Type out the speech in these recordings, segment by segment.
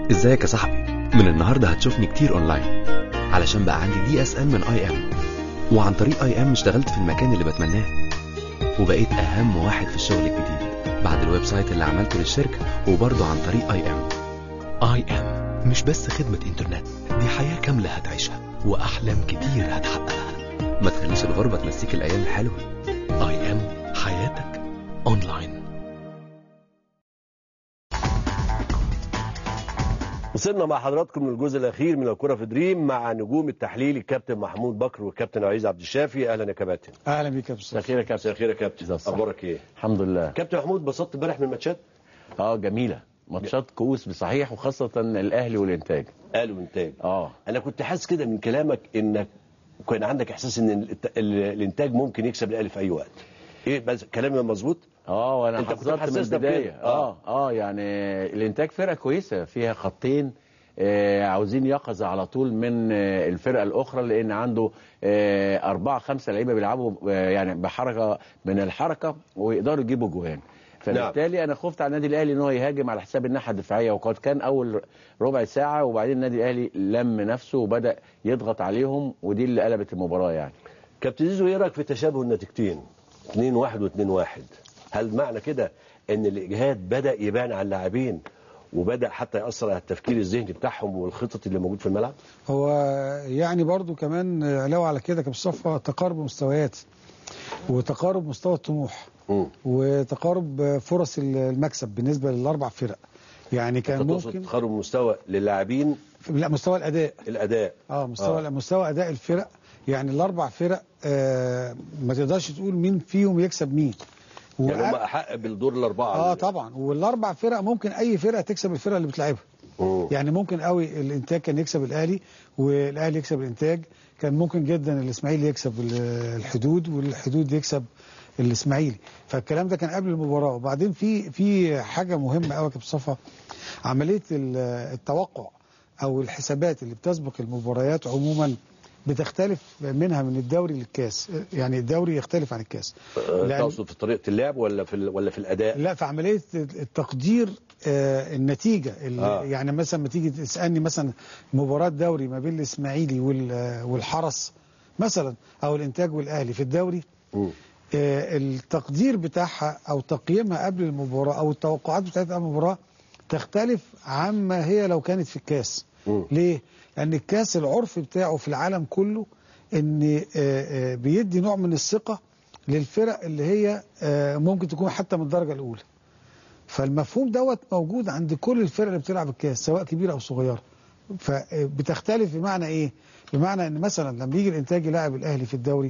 ازيك يا صاحبي من النهارده هتشوفني كتير اونلاين علشان بقى عندي دي اس ال من اي ام وعن طريق اي ام اشتغلت في المكان اللي بتمناه وبقيت اهم واحد في الشغل الجديد بعد الويب سايت اللي عملته للشركه وبرضه عن طريق اي ام اي ام مش بس خدمة انترنت دي حياة كاملة هتعيشها واحلام كتير هتحققها ما تخليش الغربه تنسيك الايام الحلوه اي ام حياتك اونلاين وصلنا مع حضراتكم للجزء الاخير من الكره في دريم مع نجوم التحليل الكابتن محمود بكر والكابتن عزيز عبد الشافي اهلا يا كباتن اهلا بيك يا استاذ مساء الخير يا كابتن مساء الخير يا كابتن إذا صح. اخبارك ايه الحمد لله كابتن محمود بسطت امبارح من الماتشات اه جميله ماتشات كؤوس بصحيح وخاصه الاهلي والانتاج قالوا انتاج اه انا كنت حاسس كده من كلامك انك كان عندك احساس ان الت- ال- الانتاج ممكن يكسب الاهلي في اي وقت ايه بس كلامي مظبوط اه وانا أنت كنت حذرت من محسسنا البدايه بكده. اه اه يعني الانتاج فرقه كويسه فيها خطين آه عاوزين يقظه على طول من آه الفرقه الاخرى لان عنده آه اربعه خمسه لعيبه بيلعبوا آه يعني بحركه من الحركه ويقدروا يجيبوا جوان فبالتالي انا خفت على النادي الاهلي ان هو يهاجم على حساب الناحيه الدفاعيه وقد كان اول ربع ساعه وبعدين النادي الاهلي لم نفسه وبدا يضغط عليهم ودي اللي قلبت المباراه يعني كابتن زيزو ايه رايك في تشابه النتيجتين 2 1 و2 1 هل معنى كده ان الاجهاد بدا يبان على اللاعبين وبدا حتى ياثر على التفكير الذهني بتاعهم والخطط اللي موجود في الملعب هو يعني برضو كمان علاوه على كده كابتن صفا تقارب مستويات وتقارب مستوى الطموح امم وتقارب فرص المكسب بالنسبه للاربع فرق يعني كان انت تقصد ممكن تخرج مستوى للاعبين لا مستوى الاداء الاداء اه مستوى آه. آه. مستوى اداء الفرق يعني الاربع فرق آه ما تقدرش تقول مين فيهم يكسب مين يعني هم وأ- احق بالدور الاربعه اه طبعا والاربع فرق ممكن اي فرقه تكسب الفرقه اللي بتلعبها مم. يعني ممكن قوي الانتاج كان يكسب الاهلي والاهلي يكسب الانتاج كان ممكن جدا الاسماعيلي يكسب ال- الحدود والحدود يكسب الاسماعيلي فالكلام ده كان قبل المباراه وبعدين في في حاجه مهمه قوي يا كابتن صفا عمليه ال- التوقع او الحسابات اللي بتسبق المباريات عموما بتختلف منها من الدوري للكاس يعني الدوري يختلف عن الكاس آه، لأن- تقصد في طريقه اللعب ولا في ال- ولا في الاداء لا في عمليه التقدير آه، النتيجه ال- آه. يعني مثلا ما تيجي تسالني مثلا مباراه دوري ما بين الاسماعيلي وال- آه، والحرس مثلا او الانتاج والاهلي في الدوري مم. آه، التقدير بتاعها او تقييمها قبل المباراه او التوقعات بتاعتها قبل المباراه تختلف عما هي لو كانت في الكاس مم. ليه؟ لان الكاس العرف بتاعه في العالم كله ان آه، آه، بيدي نوع من الثقه للفرق اللي هي آه، ممكن تكون حتى من الدرجه الاولى فالمفهوم دوت موجود عند كل الفرق اللي بتلعب الكاس سواء كبيره او صغيره فبتختلف بمعنى ايه بمعنى ان مثلا لما يجي الانتاج يلاعب الاهلي في الدوري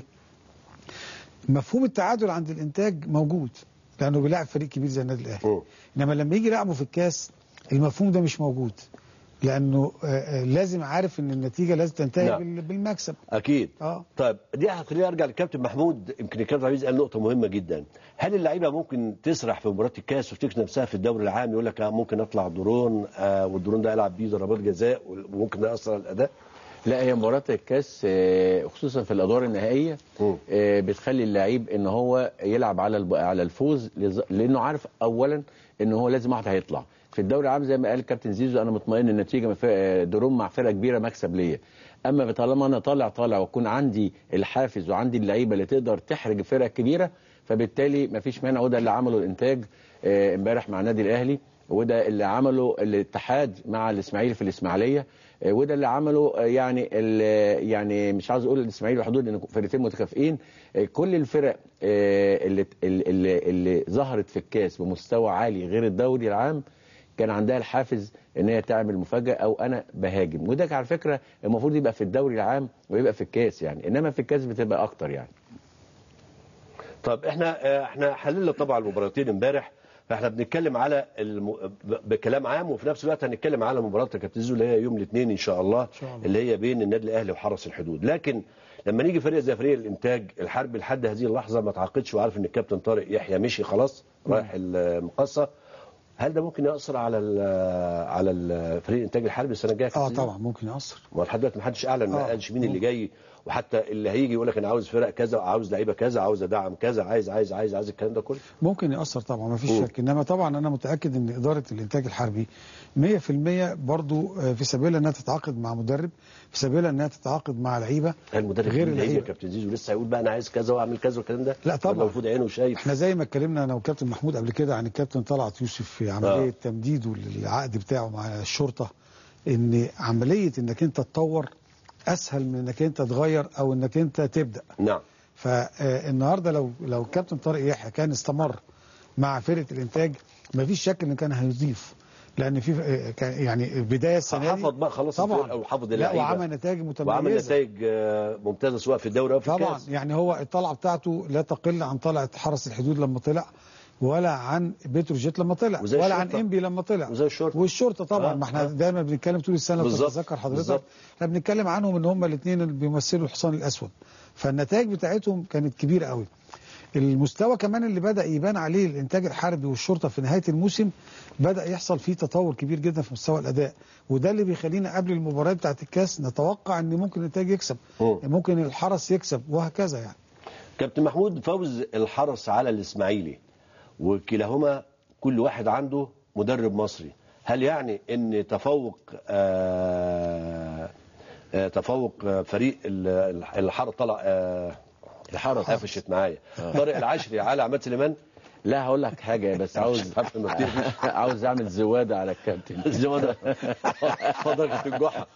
مفهوم التعادل عند الانتاج موجود لانه بيلاعب فريق كبير زي النادي الاهلي مم. انما لما يجي يلعبه في الكاس المفهوم ده مش موجود لانه آه، آه، لازم عارف ان النتيجه لازم تنتهي نعم. بال- بالمكسب اكيد اه طيب دي هتخليني ارجع للكابتن محمود يمكن الكابتن عزيز قال نقطه مهمه جدا هل اللعيبه ممكن تسرح في مباراه الكاس وتفتكر نفسها في الدوري العام يقول لك آه ممكن اطلع درون آه والدرون ده العب بيه ضربات جزاء وممكن ده ياثر على الاداء لا هي مباراه الكاس آه، خصوصا في الادوار النهائيه مم. آه، بتخلي اللعيب ان هو يلعب على الب- على الفوز لز- لانه عارف اولا ان هو لازم واحد هيطلع في الدوري العام زي ما قال كابتن زيزو انا مطمئن النتيجه من فرق- دروم مع فرقه كبيره مكسب ليا اما طالما انا طالع طالع واكون عندي الحافز وعندي اللعيبه اللي تقدر تحرج الفرق الكبيره فبالتالي مفيش مانع وده اللي عمله الانتاج آه، امبارح مع النادي الاهلي وده اللي عمله الاتحاد مع الاسماعيلي في الاسماعيليه آه، وده اللي عمله آه، يعني ال- يعني مش عاوز اقول الاسماعيلي والحدود لان فرقتين متكافئين آه، كل الفرق آه، اللي اللي اللي ظهرت في الكاس بمستوى عالي غير الدوري العام كان عندها الحافز ان هي تعمل مفاجاه او انا بهاجم وده على فكره المفروض يبقى في الدوري العام ويبقى في الكاس يعني انما في الكاس بتبقى اكتر يعني طب احنا آه، احنا حللنا طبعا المباراتين امبارح فاحنا بنتكلم على الم... ب- بكلام عام وفي نفس الوقت هنتكلم على مباراه يا كابتن زيزو اللي هي يوم الاثنين ان شاء الله شاء الله. اللي هي بين النادي الاهلي وحرس الحدود لكن لما نيجي فريق زي فريق الانتاج الحرب لحد هذه اللحظه ما تعاقدش وعارف ان الكابتن طارق يحيى مشي خلاص رايح المقصه هل ده ممكن ياثر على ال على ال فريق الانتاج الحربي السنه الجايه يا اه كابتن زيزو؟ طبعا ممكن ياثر ما لحد دلوقتي ما حدش اعلن ما آه. قالش مين اللي جاي وحتى اللي هيجي يقول لك انا عاوز فرق كذا عاوز لعيبه كذا عاوز ادعم كذا عايز عايز عايز عايز الكلام ده كله ممكن يأثر طبعا ما فيش مم. شك انما طبعا انا متاكد ان اداره الانتاج الحربي 100% برضو آه، في سبيل انها تتعاقد مع مدرب في سبيل انها تتعاقد مع لعيبه المدرب غير غير اللعيبه يا اللعيبه كابتن زيزو لسه هيقول بقى انا عايز كذا واعمل كذا والكلام ده لا طبعا. ولا المفروض عينه شايف احنا زي ما اتكلمنا انا والكابتن محمود قبل كده عن الكابتن طلعت يوسف في عمليه آه. آه. تمديده للعقد بتاعه مع الشرطه ان عمليه انك انت تطور اسهل من انك انت تغير او انك انت تبدا نعم فالنهارده لو لو الكابتن طارق يحيى كان استمر مع فرقه الانتاج ما فيش شك ان كان هيضيف لان في آه، كان يعني بدايه السنه دي حفظ بقى خلاص الفرقة طبعا وحفظ لا اللعيبه وعمل نتائج متميزه وعمل نتائج آه، ممتازه سواء في الدوري او في طبعا الكاس يعني هو الطلعه بتاعته لا تقل عن طلعه حرس الحدود لما طلع ولا عن بتروجيت لما طلع وزي ولا عن الشرطة. انبي لما طلع وزي الشرطه والشرطه طبعا آه، ما احنا آه. دايما بنتكلم طول السنه لو بالظبط، تتذكر حضرتك بالظبط. احنا بنتكلم عنهم ان هم الاثنين اللي بيمثلوا الحصان الاسود فالنتائج بتاعتهم كانت كبيره قوي المستوى كمان اللي بدا يبان عليه الانتاج الحربي والشرطه في نهايه الموسم بدا يحصل فيه تطور كبير جدا في مستوى الاداء وده اللي بيخلينا قبل المباراه بتاعت الكاس نتوقع ان ممكن الانتاج يكسب مم. ممكن الحرس يكسب وهكذا يعني كابتن محمود فوز الحرس على الاسماعيلي وكلاهما كل واحد عنده مدرب مصري هل يعني ان تفوق آه آه تفوق آه، فريق ال- الحرس طلع آه الحرس قفشت معايا طارق العشري على عماد سليمان لا هقول لك حاجه بس عاوز عارف إنه كتير. عاوز اعمل زواده على الكابتن الزمن اتفضل يا كابتن جحا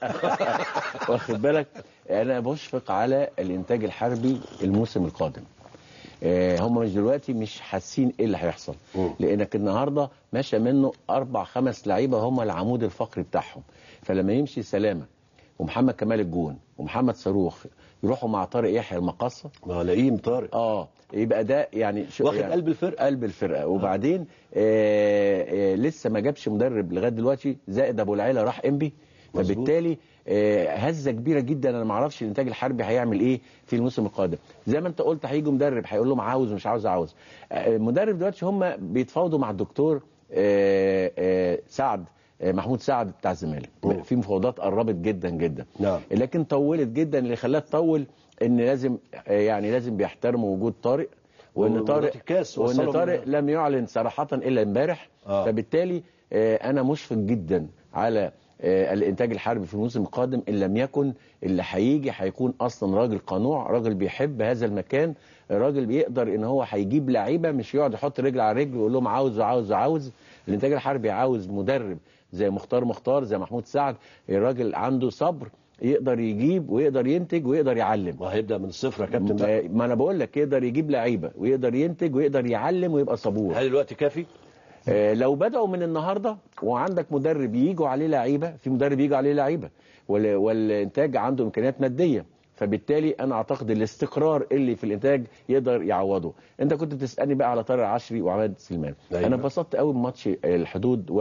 واخد بالك انا بشفق على الانتاج الحربي الموسم القادم آه، هم مش دلوقتي مش حاسين ايه اللي هيحصل مم. لانك النهارده ماشى منه اربع خمس لعيبه هم العمود الفقري بتاعهم فلما يمشي سلامه ومحمد كمال الجون ومحمد صاروخ يروحوا مع طارق يحيى المقصه ما لئيم طارق اه يبقى ده يعني شو واخد يعني قلب الفرقة. قلب الفرقه وبعدين آه آه لسه ما جابش مدرب لغايه دلوقتي زائد ابو العيله راح انبي مظبوط. فبالتالي آه هزه كبيره جدا انا ما اعرفش الانتاج الحربي هيعمل ايه في الموسم القادم زي ما انت قلت هيجي مدرب هيقول لهم عاوز ومش عاوز عاوز آه المدرب دلوقتي هم بيتفاوضوا مع الدكتور آه آه سعد آه محمود سعد بتاع الزمالك مم. في مفاوضات قربت جدا جدا نعم. لكن طولت جدا اللي خلاها تطول ان لازم آه، يعني لازم بيحترموا وجود طارق وان ومباراة طارق الكاس وان وصلهم طارق من- لم يعلن صراحه الا امبارح آه. فبالتالي آه، انا مشفق جدا على آه، الانتاج الحربي في الموسم القادم ان لم يكن اللي هيجي هيكون اصلا راجل قنوع راجل بيحب هذا المكان راجل بيقدر ان هو هيجيب لعيبه مش يقعد يحط رجل على رجل ويقول لهم عاوز وعاوز وعاوز الانتاج الحربي عاوز مدرب زي مختار مختار زي محمود سعد الراجل عنده صبر يقدر يجيب ويقدر ينتج ويقدر يعلم وهيبدا من الصفر يا كابتن بقى. ما ما انا بقول لك يقدر يجيب لعيبه ويقدر ينتج ويقدر يعلم ويبقى صبور هل الوقت كافي؟ آه، لو بدأوا من النهارده وعندك مدرب يجوا عليه لعيبه في مدرب يجي عليه لعيبه وال- والانتاج عنده امكانيات ماديه فبالتالي انا اعتقد الاستقرار اللي في الانتاج يقدر يعوضه انت كنت بتسالني بقى على طارق العشري وعماد سليمان أيوة. انا انبسطت قوي بماتش الحدود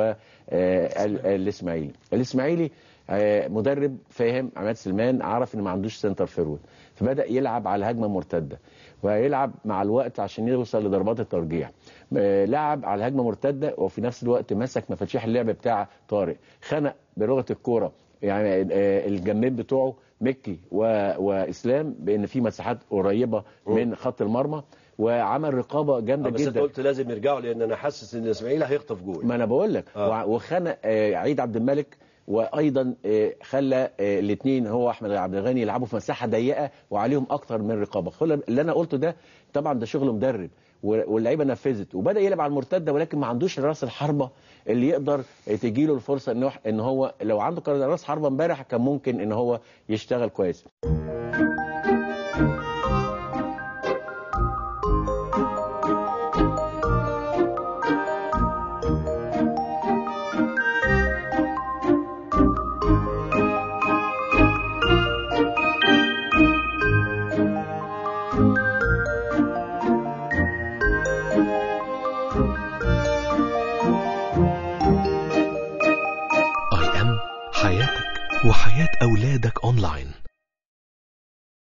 والاسماعيلي الاسماعيلي آه، مدرب فاهم عماد سليمان عرف ان ما عندوش سنتر فيرود فبدا يلعب على هجمه مرتده وهيلعب مع الوقت عشان يوصل لضربات الترجيح آه، لعب على هجمه مرتده وفي نفس الوقت مسك مفاتيح اللعب بتاع طارق خنق بلغه الكوره يعني آه، الجنبين بتوعه مكي و... واسلام بان في مساحات قريبه من خط المرمى وعمل رقابه آه، جامده بس انت جدا قلت لازم يرجعوا لان انا حاسس ان الاسماعيلي هيخطف جول ما انا بقول لك آه. وع- وخنق آه، عيد عبد الملك وايضا آه، خلى الاثنين هو احمد عبد الغني يلعبوا في مساحه ضيقه وعليهم اكتر من رقابه خل- اللي انا قلته ده طبعا ده شغل مدرب و- واللعيبه نفذت وبدا يلعب على المرتده ولكن ما عندوش راس الحربه اللي يقدر تجي له الفرصه ان هو ان هو لو عنده كان راس حربه امبارح كان ممكن ان هو يشتغل كويس